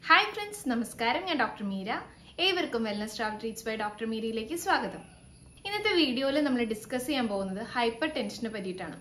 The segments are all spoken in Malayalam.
ഹായ് ഫ്രണ്ട്സ് നമസ്കാരം ഞാൻ ഡോക്ടർ മീര ഏവർക്കും wellness travel treats by doctor മീരയിലേക്ക് സ്വാഗതം ഇന്നത്തെ വീഡിയോയിൽ നമ്മൾ ഡിസ്കസ് ചെയ്യാൻ പോകുന്നത് ഹൈപ്പർ ടെൻഷനെ പറ്റിയിട്ടാണ്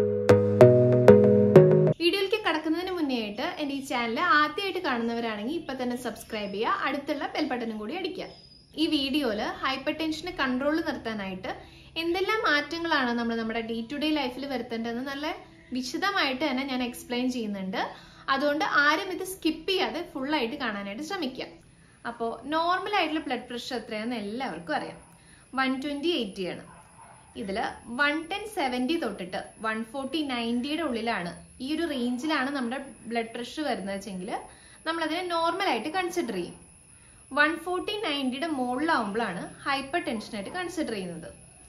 വീഡിയോയിലേക്ക് കടക്കുന്നതിന് മുന്നേ ആയിട്ട് എൻ്റെ ഈ ചാനൽ ആദ്യമായിട്ട് കാണുന്നവരാണെങ്കിൽ ഇപ്പൊ തന്നെ സബ്സ്ക്രൈബ് ചെയ്യുക അടുത്തുള്ള ബെൽ ബട്ടണും കൂടി അടിക്കുക ഈ വീഡിയോയിൽ ഹൈപ്പർ ടെൻഷനെ കൺട്രോൾ നിർത്താനായിട്ട് എന്തെല്ലാം മാറ്റങ്ങളാണ് നമ്മൾ നമ്മുടെ ഡേ ടു ഡേ ലൈഫിൽ വരുത്തേണ്ടതെന്ന് നല്ല വിശദമായിട്ട് തന്നെ ഞാൻ എക്സ്പ്ലെയിൻ ചെയ്യുന്നുണ്ട് അതുകൊണ്ട് ആരും ഇത് സ്കിപ്പ് ചെയ്യാതെ full ആയിട്ട് കാണാനായിട്ട് ശ്രമിക്കുക അപ്പോൾ നോർമൽ ആയിട്ടുള്ള ബ്ലഡ് പ്രഷർ എത്രയാണെന്ന് എല്ലാവർക്കും അറിയാം വൺ ട്വൻറ്റി എയ്റ്റി ആണ് ഇതിൽ വൺ ടെൻ സെവൻറ്റി തൊട്ടിട്ട് വൺ ഫോർട്ടി നയൻറ്റിയുടെ ഉള്ളിലാണ് ഈ ഒരു റേഞ്ചിലാണ് നമ്മുടെ ബ്ലഡ് പ്രഷർ വരുന്നത് വെച്ചെങ്കിൽ നമ്മളതിനെ നോർമൽ ആയിട്ട് കൺസിഡർ ചെയ്യും വൺ ഫോർട്ടി നയൻറ്റിയുടെ മുകളിലാവുമ്പോഴാണ് ഹൈപ്പർ ടെൻഷനായിട്ട് കൺസിഡർ ചെയ്യുന്നത്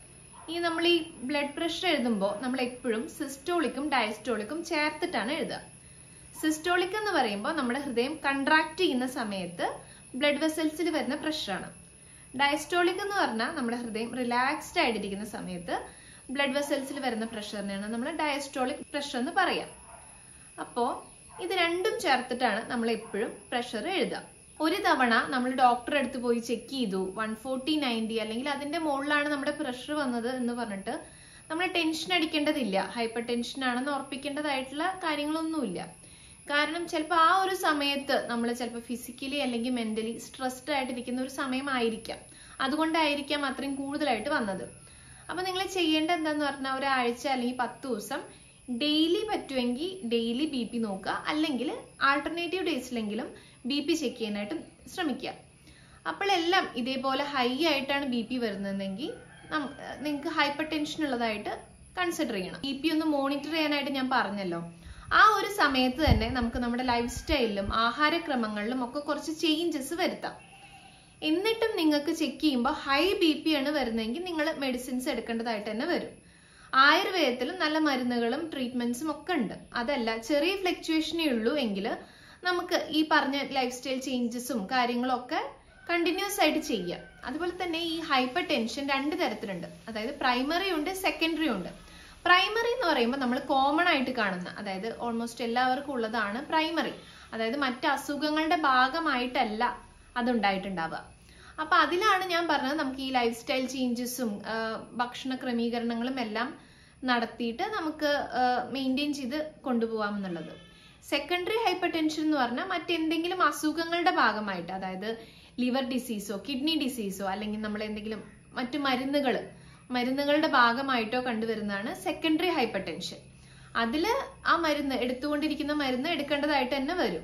ഈ നമ്മൾ ഈ ബ്ലഡ് പ്രഷർ എഴുതുമ്പോൾ നമ്മൾ എപ്പോഴും സിസ്റ്റോളിക്കും ഡയസ്റ്റോളിക്കും ചേർത്തിട്ടാണ് എഴുതുക സിസ്റ്റോളിക് എന്ന് പറയുമ്പോൾ നമ്മുടെ ഹൃദയം കൺട്രാക്ട് ചെയ്യുന്ന സമയത്ത് ബ്ലഡ് വെസൽസിൽ വരുന്ന പ്രഷറാണ് ഡയസ്റ്റോളിക് എന്ന് പറഞ്ഞാൽ നമ്മുടെ ഹൃദയം റിലാക്സ്ഡ് ആയിട്ടിരിക്കുന്ന സമയത്ത് ബ്ലഡ് വെസൽസിൽ വരുന്ന പ്രഷറിനെയാണ് നമ്മൾ ഡയസ്റ്റോളിക് പ്രഷർ എന്ന് പറയാം അപ്പോൾ ഇത് രണ്ടും ചേർത്തിട്ടാണ് നമ്മൾ എപ്പോഴും പ്രഷർ എഴുതുക ഒരു തവണ നമ്മൾ ഡോക്ടറെ അടുത്ത് പോയി ചെക്ക് ചെയ്തു വൺ ഫോർട്ടി നയൻറ്റി അല്ലെങ്കിൽ അതിന്റെ മുകളിലാണ് നമ്മുടെ പ്രഷർ വന്നത് എന്ന് പറഞ്ഞിട്ട് നമ്മൾ ടെൻഷൻ അടിക്കേണ്ടതില്ല ഹൈപ്പർ ടെൻഷൻ ആണെന്ന് ഉറപ്പിക്കേണ്ടതായിട്ടുള്ള കാര്യങ്ങളൊന്നുമില്ല കാരണം ചിലപ്പോൾ ആ ഒരു സമയത്ത് നമ്മൾ ചിലപ്പോൾ ഫിസിക്കലി അല്ലെങ്കിൽ മെന്റലി സ്ട്രെസ്ഡ് ആയിട്ടിരിക്കുന്ന ഒരു സമയമായിരിക്കാം അതുകൊണ്ടായിരിക്കാം അത്രയും കൂടുതലായിട്ട് വന്നത് അപ്പൊ നിങ്ങൾ ചെയ്യേണ്ട എന്താന്ന് പറഞ്ഞാൽ ഒരാഴ്ച അല്ലെങ്കിൽ പത്ത് ദിവസം ഡെയിലി പറ്റുമെങ്കിൽ ഡെയിലി ബി പി നോക്കുക അല്ലെങ്കിൽ ആൾട്ടർനേറ്റീവ് ഡേയ്സിലെങ്കിലും ബി പി ചെക്ക് ചെയ്യാനായിട്ട് ശ്രമിക്കുക അപ്പോഴെല്ലാം ഇതേപോലെ ഹൈ ആയിട്ടാണ് ബി പി വരുന്നതെങ്കിൽ നിങ്ങൾക്ക് ഹൈപ്പർ ടെൻഷൻ ഉള്ളതായിട്ട് കൺസിഡർ ചെയ്യണം ബി പി ഒന്ന് മോണിറ്റർ ചെയ്യാനായിട്ട് ഞാൻ പറഞ്ഞല്ലോ ആ ഒരു സമയത്ത് തന്നെ നമുക്ക് നമ്മുടെ ലൈഫ് സ്റ്റൈലിലും ആഹാരക്രമങ്ങളിലും ഒക്കെ കുറച്ച് ചേഞ്ചസ് വരുത്താം എന്നിട്ടും നിങ്ങൾക്ക് ചെക്ക് ചെയ്യുമ്പോൾ ഹൈ ബി പി ആണ് വരുന്നതെങ്കിൽ നിങ്ങൾ മെഡിസിൻസ് എടുക്കേണ്ടതായിട്ട് തന്നെ വരും ആയുർവേദത്തിലും നല്ല മരുന്നുകളും ട്രീറ്റ്മെന്റ്സും ഒക്കെ ഉണ്ട് അതല്ല ചെറിയ ഫ്ലക്ച്വേഷനേ ഉള്ളൂ എങ്കിൽ നമുക്ക് ഈ പറഞ്ഞ ലൈഫ് സ്റ്റൈൽ ചേഞ്ചസും കാര്യങ്ങളും ഒക്കെ കണ്ടിന്യൂസ് ആയിട്ട് ചെയ്യാം അതുപോലെ തന്നെ ഈ ഹൈപ്പർ ടെൻഷൻ രണ്ട് തരത്തിലുണ്ട് അതായത് പ്രൈമറി ഉണ്ട് സെക്കൻഡറി ഉണ്ട് പ്രൈമറി എന്ന് പറയുമ്പോൾ നമ്മൾ കോമൺ ആയിട്ട് കാണുന്ന അതായത് ഓൾമോസ്റ്റ് എല്ലാവർക്കും ഉള്ളതാണ് പ്രൈമറി അതായത് മറ്റ് അസുഖങ്ങളുടെ ഭാഗമായിട്ടല്ല അതുണ്ടായിട്ടുണ്ടാവുക അപ്പൊ അതിലാണ് ഞാൻ പറഞ്ഞത് നമുക്ക് ഈ ലൈഫ് സ്റ്റൈൽ ചേഞ്ചസും ഭക്ഷണ ക്രമീകരണങ്ങളും എല്ലാം നടത്തിയിട്ട് നമുക്ക് മെയിൻറ്റെയിൻ ചെയ്ത് കൊണ്ടുപോകാം എന്നുള്ളത് സെക്കൻഡറി ഹൈപ്പർ ടെൻഷൻ എന്ന് പറഞ്ഞാൽ മറ്റെന്തെങ്കിലും അസുഖങ്ങളുടെ ഭാഗമായിട്ട് അതായത് ലിവർ ഡിസീസോ കിഡ്നി ഡിസീസോ അല്ലെങ്കിൽ നമ്മൾ എന്തെങ്കിലും മറ്റു മരുന്നുകൾ മരുന്നുകളുടെ ഭാഗമായിട്ടോ കണ്ടുവരുന്നതാണ് സെക്കൻഡറി ഹൈപ്പർ ടെൻഷൻ അതിൽ ആ മരുന്ന് എടുത്തുകൊണ്ടിരിക്കുന്ന മരുന്ന് എടുക്കേണ്ടതായിട്ട് തന്നെ വരും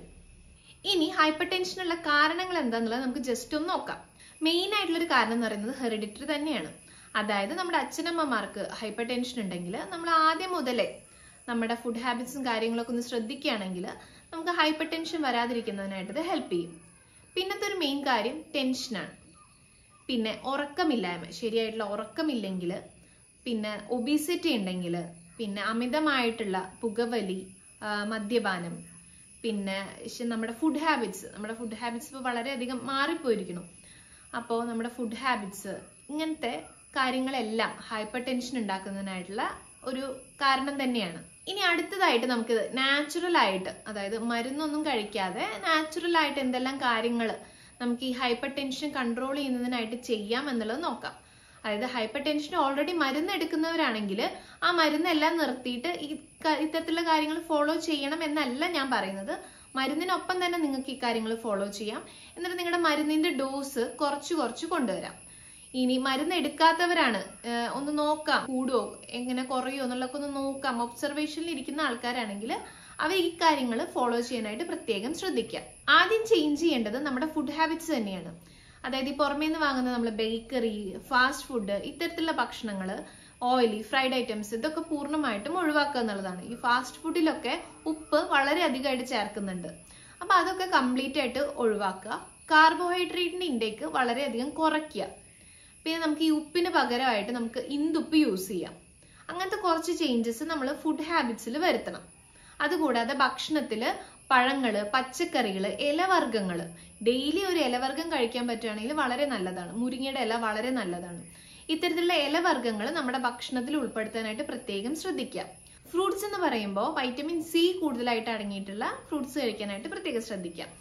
ഇനി ഹൈപ്പർ ടെൻഷനുള്ള കാരണങ്ങൾ എന്താണെന്നുള്ളത് നമുക്ക് ജസ്റ്റ് ഒന്ന് നോക്കാം മെയിൻ ആയിട്ടുള്ള ഒരു കാരണം എന്ന് പറയുന്നത് ഹെറിഡിറ്ററി തന്നെയാണ് അതായത് നമ്മുടെ അച്ഛനമ്മമാർക്ക് ഹൈപ്പർ ടെൻഷൻ ഉണ്ടെങ്കിൽ നമ്മൾ ആദ്യം മുതലേ നമ്മുടെ ഫുഡ് ഹാബിറ്റ്സും കാര്യങ്ങളൊക്കെ ഒന്ന് ശ്രദ്ധിക്കുകയാണെങ്കിൽ നമുക്ക് ഹൈപ്പർ ടെൻഷൻ വരാതിരിക്കുന്നതിനായിട്ട് ഇത് ഹെൽപ്പ് ചെയ്യും പിന്നത്തെ ഒരു മെയിൻ കാര്യം ടെൻഷനാണ് പിന്നെ ഉറക്കമില്ലായ്മ ശരിയായിട്ടുള്ള ഉറക്കമില്ലെങ്കിൽ പിന്നെ ഒബീസിറ്റി ഉണ്ടെങ്കിൽ പിന്നെ അമിതമായിട്ടുള്ള പുകവലി മദ്യപാനം പിന്നെ നമ്മുടെ ഫുഡ് ഹാബിറ്റ്സ് നമ്മുടെ ഫുഡ് ഹാബിറ്റ്സ് ഇപ്പോൾ വളരെയധികം മാറിപ്പോയിരിക്കണം അപ്പോൾ നമ്മുടെ ഫുഡ് ഹാബിറ്റ്സ് ഇങ്ങനത്തെ കാര്യങ്ങളെല്ലാം ഹൈപ്പർ ടെൻഷൻ ഉണ്ടാക്കുന്നതിനായിട്ടുള്ള ഒരു കാരണം തന്നെയാണ് ഇനി അടുത്തതായിട്ട് നമുക്ക് നാച്ചുറൽ ആയിട്ട് അതായത് മരുന്നൊന്നും കഴിക്കാതെ നാച്ചുറൽ ആയിട്ട് എന്തെല്ലാം കാര്യങ്ങൾ നമുക്ക് ഈ ഹൈപ്പർ ടെൻഷൻ കൺട്രോൾ ചെയ്യുന്നതിനായിട്ട് ചെയ്യാം എന്നുള്ളത് നോക്കാം അതായത് ഹൈപ്പർ ടെൻഷൻ ഓൾറെഡി മരുന്ന് എടുക്കുന്നവരാണെങ്കിൽ ആ മരുന്നെല്ലാം നിർത്തിയിട്ട് ഈ ഇത്തരത്തിലുള്ള കാര്യങ്ങൾ ഫോളോ ചെയ്യണം എന്നല്ല ഞാൻ പറയുന്നത് മരുന്നിനൊപ്പം തന്നെ നിങ്ങൾക്ക് ഈ കാര്യങ്ങൾ ഫോളോ ചെയ്യാം എന്നിട്ട് നിങ്ങളുടെ മരുന്നിന്റെ ഡോസ് കുറച്ച് കുറച്ച് കൊണ്ടുവരാം ഇനി മരുന്ന് എടുക്കാത്തവരാണ് ഒന്ന് നോക്കാം കൂടുവോ എങ്ങനെ കുറയോ എന്നുള്ളതൊക്കെ ഒന്ന് നോക്കാം ഒബ്സർവേഷനിൽ ഇരിക്കുന്ന ആൾക്കാരാണെങ്കിൽ അവർ ഈ കാര്യങ്ങൾ ഫോളോ ചെയ്യാനായിട്ട് പ്രത്യേകം ശ്രദ്ധിക്കാം ആദ്യം ചേഞ്ച് ചെയ്യേണ്ടത് നമ്മുടെ ഫുഡ് ഹാബിറ്റ്സ് തന്നെയാണ് അതായത് ഈ പുറമേ നിന്ന് വാങ്ങുന്ന നമ്മൾ ബേക്കറി ഫാസ്റ്റ് ഫുഡ് ഇത്തരത്തിലുള്ള ഭക്ഷണങ്ങൾ ഓയിലി ഫ്രൈഡ് ഐറ്റംസ് ഇതൊക്കെ പൂർണ്ണമായിട്ടും ഒഴിവാക്കുക എന്നുള്ളതാണ് ഈ ഫാസ്റ്റ് ഫുഡിലൊക്കെ ഉപ്പ് വളരെ അധികമായിട്ട് ചേർക്കുന്നുണ്ട് അപ്പൊ അതൊക്കെ കംപ്ലീറ്റ് ആയിട്ട് ഒഴിവാക്കുക കാർബോഹൈഡ്രേറ്റിന്റെ ഇൻടേക്ക് വളരെയധികം കുറയ്ക്കുക പിന്നെ നമുക്ക് ഈ ഉപ്പിന് പകരമായിട്ട് നമുക്ക് ഇന്ദുപ്പ് യൂസ് ചെയ്യാം അങ്ങനത്തെ കുറച്ച് ചേഞ്ചസ് നമ്മൾ ഫുഡ് ഹാബിറ്റ്സിൽ വരുത്തണം അതുകൂടാതെ ഭക്ഷണത്തിൽ പഴങ്ങള് പച്ചക്കറികള് ഇലവർഗ്ഗങ്ങള് ഡെയിലി ഒരു ഇലവർഗ്ഗം കഴിക്കാൻ പറ്റുകയാണെങ്കിൽ വളരെ നല്ലതാണ് മുരിങ്ങയുടെ ഇല വളരെ നല്ലതാണ് ഇത്തരത്തിലുള്ള ഇലവർഗ്ഗങ്ങൾ നമ്മുടെ ഭക്ഷണത്തിൽ ഉൾപ്പെടുത്താനായിട്ട് പ്രത്യേകം ശ്രദ്ധിക്കുക ഫ്രൂട്ട്സ് എന്ന് പറയുമ്പോൾ വൈറ്റമിൻ സി കൂടുതലായിട്ട് അടങ്ങിയിട്ടുള്ള ഫ്രൂട്ട്സ് കഴിക്കാനായിട്ട് പ്രത്യേകം ശ്രദ്ധിക്കുക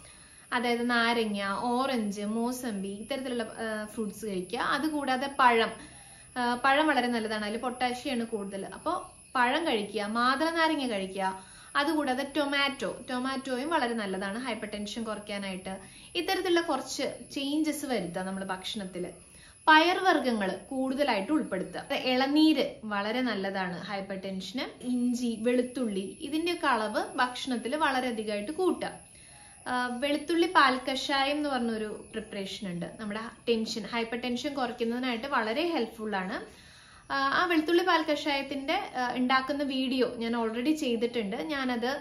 അതായത് നാരങ്ങ ഓറഞ്ച് മോസമ്പി ഇത്തരത്തിലുള്ള ഫ്രൂട്ട്സ് കഴിക്കുക അതുകൂടാതെ പഴം ആ, പഴം വളരെ നല്ലതാണ് അതിൽ പൊട്ടാഷ്യമാണ് കൂടുതൽ അപ്പോൾ പഴം കഴിക്കുക മാതള നാരങ്ങ കഴിക്കുക അതുകൂടാതെ ടൊമാറ്റോ ടൊമാറ്റോയും വളരെ നല്ലതാണ് ഹൈപ്പർ ടെൻഷൻ കുറയ്ക്കാനായിട്ട് ഇത്തരത്തിലുള്ള കുറച്ച് ചേഞ്ചസ് വരുത്തുക നമ്മൾ ഭക്ഷണത്തിൽ പയർവർഗ്ഗങ്ങൾ കൂടുതലായിട്ട് ഉൾപ്പെടുത്തുക ഇളനീര് വളരെ നല്ലതാണ് ഹൈപ്പർ ടെൻഷന് ഇഞ്ചി വെളുത്തുള്ളി ഇതിന്റെയൊക്കെ അളവ് ഭക്ഷണത്തിൽ വളരെയധികമായിട്ട് കൂട്ടുക ആ, വെളുത്തുള്ളി പാൽ കഷായം എന്ന് പറഞ്ഞൊരു പ്രിപ്പറേഷൻ ഉണ്ട് നമ്മുടെ ടെൻഷൻ ഹൈപ്പർ ടെൻഷൻ കുറയ്ക്കുന്നതിനായിട്ട് വളരെ ഹെൽപ്ഫുൾ ആണ് ആ, ആ വെളുത്തുള്ളി പാൽ കഷായത്തിന്റെ ആ, ഉണ്ടാക്കുന്ന വീഡിയോ ഞാൻ ഓൾറെഡി ചെയ്തിട്ടുണ്ട് ഞാനത്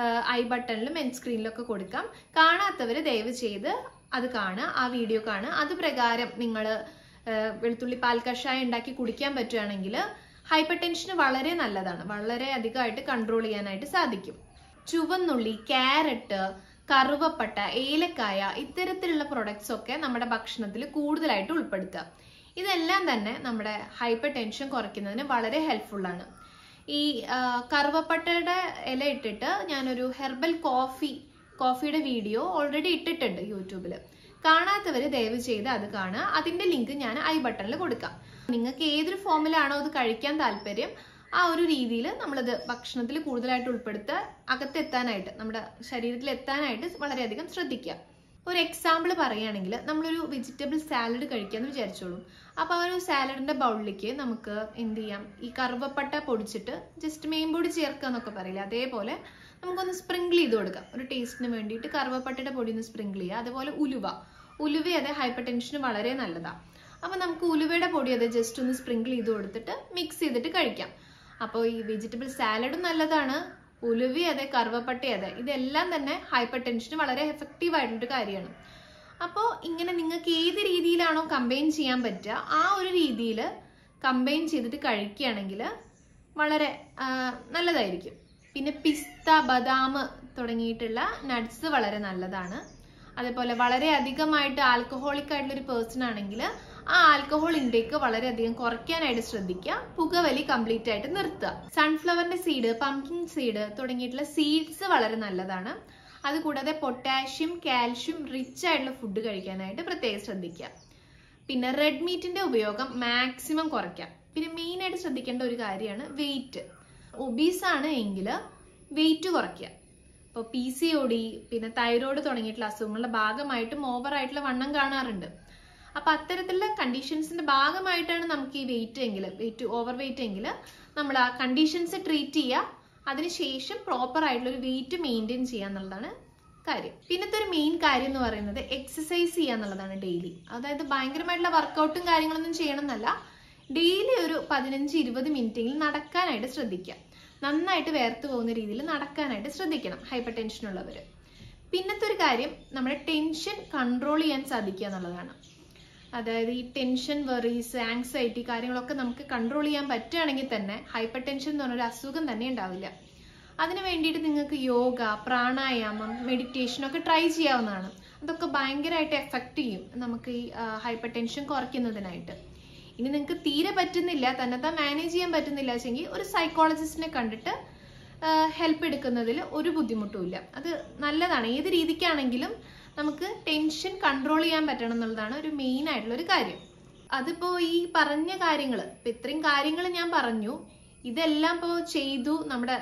ഐ ബട്ടണിലും എൻ സ്ക്രീനിലൊക്കെ കൊടുക്കാം കാണാത്തവര് ദയവ് ചെയ്ത് അത് കാണുക ആ വീഡിയോ കാണുക അത് പ്രകാരം നിങ്ങൾ വെളുത്തുള്ളി പാൽ കഷായം ഉണ്ടാക്കി കുടിക്കാൻ പറ്റുകയാണെങ്കിൽ ഹൈപ്പർ ടെൻഷന് വളരെ നല്ലതാണ് വളരെ അധികമായിട്ട് കൺട്രോൾ ചെയ്യാനായിട്ട് സാധിക്കും ചുവന്നുള്ളി ക്യാരറ്റ് കറുവപ്പട്ട ഏലക്കായ ഇത്തരത്തിലുള്ള പ്രൊഡക്ട്സ് ഒക്കെ നമ്മുടെ ഭക്ഷണത്തിൽ കൂടുതലായിട്ട് ഉൾപ്പെടുത്തുക ഇതെല്ലാം തന്നെ നമ്മുടെ ഹൈപ്പർ ടെൻഷൻ കുറയ്ക്കുന്നതിന് വളരെ ഹെൽപ്ഫുൾ ആണ് ഈ ആ, കറുവപ്പട്ടയുടെ ഇല ഇട്ടിട്ട് ഞാനൊരു ഹെർബൽ കോഫി കോഫിയുടെ വീഡിയോ ഓൾറെഡി ഇട്ടിട്ടുണ്ട് യൂട്യൂബിൽ കാണാത്തവര് ദയവ് ചെയ്ത് അത് കാണുക അതിന്റെ ലിങ്ക് ഞാൻ ഐ ബട്ടണിൽ കൊടുക്കാം നിങ്ങൾക്ക് ഏതൊരു ഫോമിലാണോ അത് കഴിക്കാൻ താല്പര്യം ആ ഒരു രീതിയിൽ നമ്മളത് ഭക്ഷണത്തിൽ കൂടുതലായിട്ട് ഉൾപ്പെടുത്തുക അകത്തെത്താനായിട്ട് നമ്മുടെ ശരീരത്തിൽ എത്താനായിട്ട് വളരെയധികം ശ്രദ്ധിക്കുക ഒരു എക്സാമ്പിൾ പറയുകയാണെങ്കിൽ നമ്മളൊരു വെജിറ്റബിൾ സാലഡ് കഴിക്കാന്ന് വിചാരിച്ചോളൂ അപ്പൊ ആ ഒരു സാലഡിന്റെ ബൗളിലേക്ക് നമുക്ക് എന്ത് ചെയ്യാം ഈ കറുവപ്പട്ട പൊടിച്ചിട്ട് ജസ്റ്റ് മെയിൻ പൊടി ചേർക്കുക എന്നൊക്കെ പറയില്ല അതേപോലെ നമുക്കൊന്ന് സ്പ്രിങ്കിൾ ചെയ്ത് കൊടുക്കാം ഒരു ടേസ്റ്റിന് വേണ്ടിയിട്ട് കറുവപ്പട്ടയുടെ പൊടി ഒന്ന് സ്പ്രിങ്കിൾ ചെയ്യുക അതുപോലെ ഉലുവ ഉലുവ അതെ ഹൈപ്പർ ടെൻഷന് വളരെ നല്ലതാണ് അപ്പൊ നമുക്ക് ഉലുവയുടെ പൊടി അത് ജസ്റ്റ് ഒന്ന് സ്പ്രിങ്കിൾ ചെയ്ത് കൊടുത്തിട്ട് മിക്സ് ചെയ്തിട്ട് കഴിക്കാം അപ്പോൾ ഈ വെജിറ്റബിൾ സാലഡും നല്ലതാണ് ഉലുവി അതെ കറുവപ്പട്ട അതെ ഇതെല്ലാം തന്നെ ഹൈപ്പർ ടെൻഷന് വളരെ എഫക്റ്റീവ് ആയിട്ടുള്ളൊരു കാര്യമാണ് അപ്പോൾ ഇങ്ങനെ നിങ്ങൾക്ക് ഏത് രീതിയിലാണോ കമ്പൈൻ ചെയ്യാൻ പറ്റുക ആ ഒരു രീതിയിൽ കമ്പൈൻ ചെയ്തിട്ട് കഴിക്കുകയാണെങ്കിൽ വളരെ ആ, നല്ലതായിരിക്കും പിന്നെ പിസ്ത ബദാം തുടങ്ങിയിട്ടുള്ള നട്ട്സ് വളരെ നല്ലതാണ് അതേപോലെ വളരെ അധികമായിട്ട് ആൽക്കഹോളിക് ആയിട്ടുള്ള ഒരു പേഴ്സൺ ആണെങ്കിൽ ആ ആൽക്കഹോൾ ഇൻടേക്ക് വളരെയധികം കുറയ്ക്കാനായിട്ട് ശ്രദ്ധിക്കുക പുകവലി കംപ്ലീറ്റ് ആയിട്ട് നിർത്തുക സൺഫ്ലവറിന്റെ സീഡ് പംകിൻ സീഡ് തുടങ്ങിയിട്ടുള്ള സീഡ്സ് വളരെ നല്ലതാണ് അതുകൂടാതെ പൊട്ടാഷ്യം കാൽഷ്യം റിച്ച് ആയിട്ടുള്ള ഫുഡ് കഴിക്കാനായിട്ട് പ്രത്യേകം ശ്രദ്ധിക്കുക പിന്നെ റെഡ് മീറ്റിന്റെ ഉപയോഗം മാക്സിമം കുറയ്ക്കാം പിന്നെ മെയിൻ ആയിട്ട് ശ്രദ്ധിക്കേണ്ട ഒരു കാര്യമാണ് വെയിറ്റ് ഒബീസ് ആണ് എങ്കിൽ വെയിറ്റ് കുറയ്ക്കുക ഇപ്പോൾ പി സി ഒ ഡി പിന്നെ തൈറോയ്ഡ് തുടങ്ങിയിട്ടുള്ള അസുഖങ്ങളുടെ ഭാഗമായിട്ടും ഓവർ ആയിട്ടുള്ള വണ്ണം കാണാറുണ്ട് അപ്പൊ അത്തരത്തിലുള്ള കണ്ടീഷൻസിന്റെ ഭാഗമായിട്ടാണ് നമുക്ക് ഈ വെയിറ്റ് എങ്കിൽ വെയിറ്റ് ഓവർ വെയിറ്റ് എങ്കിൽ നമ്മൾ ആ കണ്ടീഷൻസ് ട്രീറ്റ് ചെയ്യുക അതിനുശേഷം പ്രോപ്പർ ആയിട്ടുള്ള ഒരു വെയിറ്റ് മെയിൻറ്റെയിൻ ചെയ്യുക എന്നുള്ളതാണ് കാര്യം പിന്നത്തെ ഒരു മെയിൻ കാര്യം എന്ന് പറയുന്നത് എക്സസൈസ് ചെയ്യുക എന്നുള്ളതാണ് ഡെയിലി അതായത് ഭയങ്കരമായിട്ടുള്ള വർക്കൗട്ടും കാര്യങ്ങളൊന്നും ചെയ്യണമെന്നല്ല ഡെയിലി ഒരു പതിനഞ്ച് ഇരുപത് മിനിറ്റെങ്കിലും നടക്കാനായിട്ട് ശ്രദ്ധിക്കുക നന്നായിട്ട് വേർത്ത് പോകുന്ന രീതിയിൽ നടക്കാനായിട്ട് ശ്രദ്ധിക്കണം ഹൈപ്പർ ടെൻഷൻ ഉള്ളവർ പിന്നത്തെ ഒരു കാര്യം നമ്മുടെ ടെൻഷൻ കൺട്രോൾ ചെയ്യാൻ സാധിക്കുക എന്നുള്ളതാണ് അതായത് ഈ ടെൻഷൻ വെറീസ് ആങ്സൈറ്റി കാര്യങ്ങളൊക്കെ നമുക്ക് കൺട്രോൾ ചെയ്യാൻ പറ്റുകയാണെങ്കിൽ തന്നെ ഹൈപ്പർ ടെൻഷൻ എന്ന് പറഞ്ഞൊരു അസുഖം തന്നെ ഉണ്ടാവില്ല അതിന് വേണ്ടിയിട്ട് നിങ്ങൾക്ക് യോഗ പ്രാണായാമം മെഡിറ്റേഷൻ ഒക്കെ ട്രൈ ചെയ്യാവുന്നതാണ് അതൊക്കെ ഭയങ്കരമായിട്ട് എഫക്റ്റ് ചെയ്യും നമുക്ക് ഈ ഹൈപ്പർ ടെൻഷൻ കുറയ്ക്കുന്നതിനായിട്ട് ഇനി നിങ്ങൾക്ക് തീരെ പറ്റുന്നില്ല തന്നെത്താൻ മാനേജ് ചെയ്യാൻ പറ്റുന്നില്ല വെച്ചെങ്കിൽ ഒരു സൈക്കോളജിസ്റ്റിനെ കണ്ടിട്ട് ഹെൽപ്പ് എടുക്കുന്നതിൽ ഒരു ബുദ്ധിമുട്ടും ഇല്ല അത് നല്ലതാണ് ഏത് രീതിക്കാണെങ്കിലും നമുക്ക് ടെൻഷൻ കൺട്രോൾ ചെയ്യാൻ പറ്റണം എന്നുള്ളതാണ് ഒരു മെയിൻ ആയിട്ടുള്ള ഒരു കാര്യം അതിപ്പോ ഈ പറഞ്ഞ കാര്യങ്ങൾ ഇപ്പൊ ഇത്രയും കാര്യങ്ങൾ ഞാൻ പറഞ്ഞു ഇതെല്ലാം ഇപ്പോ ചെയ്തു നമ്മുടെ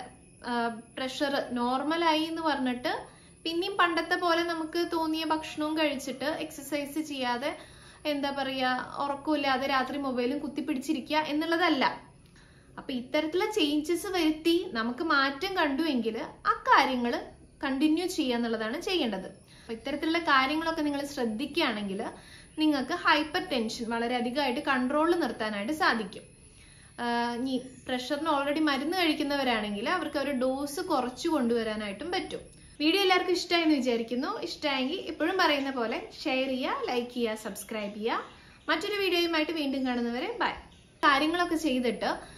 പ്രഷർ നോർമലായി എന്ന് പറഞ്ഞിട്ട് പിന്നെയും പണ്ടത്തെ പോലെ നമുക്ക് തോന്നിയ ഭക്ഷണവും കഴിച്ചിട്ട് എക്സസൈസ് ചെയ്യാതെ എന്താ പറയാ ഉറക്കമില്ലാതെ രാത്രി മൊബൈലും കുത്തിപ്പിടിച്ചിരിക്കുക എന്നുള്ളതല്ല അപ്പൊ ഇത്തരത്തിലുള്ള ചേഞ്ചസ് വരുത്തി നമുക്ക് മാറ്റം കണ്ടുവെങ്കിൽ ആ കാര്യങ്ങൾ കണ്ടിന്യൂ ചെയ്യുക എന്നുള്ളതാണ് ചെയ്യേണ്ടത് അപ്പൊ ഇത്തരത്തിലുള്ള കാര്യങ്ങളൊക്കെ നിങ്ങൾ ശ്രദ്ധിക്കുകയാണെങ്കിൽ നിങ്ങൾക്ക് ഹൈപ്പർ ടെൻഷൻ വളരെ അധികമായിട്ട് കൺട്രോളിൽ നിർത്താനായിട്ട് സാധിക്കും ആഹ് ഇനി പ്രഷറിന് ഓൾറെഡി മരുന്ന് കഴിക്കുന്നവരാണെങ്കിൽ അവർക്ക് ഒരു ഡോസ് കുറച്ചു കൊണ്ടുവരാനായിട്ടും പറ്റും വീഡിയോ എല്ലാവർക്കും ഇഷ്ടമായി എന്ന് വിചാരിക്കുന്നു ഇഷ്ടമായെങ്കിൽ ഇപ്പോഴും പറയുന്ന പോലെ ഷെയർ ചെയ്യുക ലൈക്ക് ചെയ്യുക സബ്സ്ക്രൈബ് ചെയ്യുക മറ്റൊരു വീഡിയോയുമായിട്ട് വീണ്ടും കാണുന്നവരെ ബൈ കാര്യങ്ങളൊക്കെ ചെയ്തിട്ട്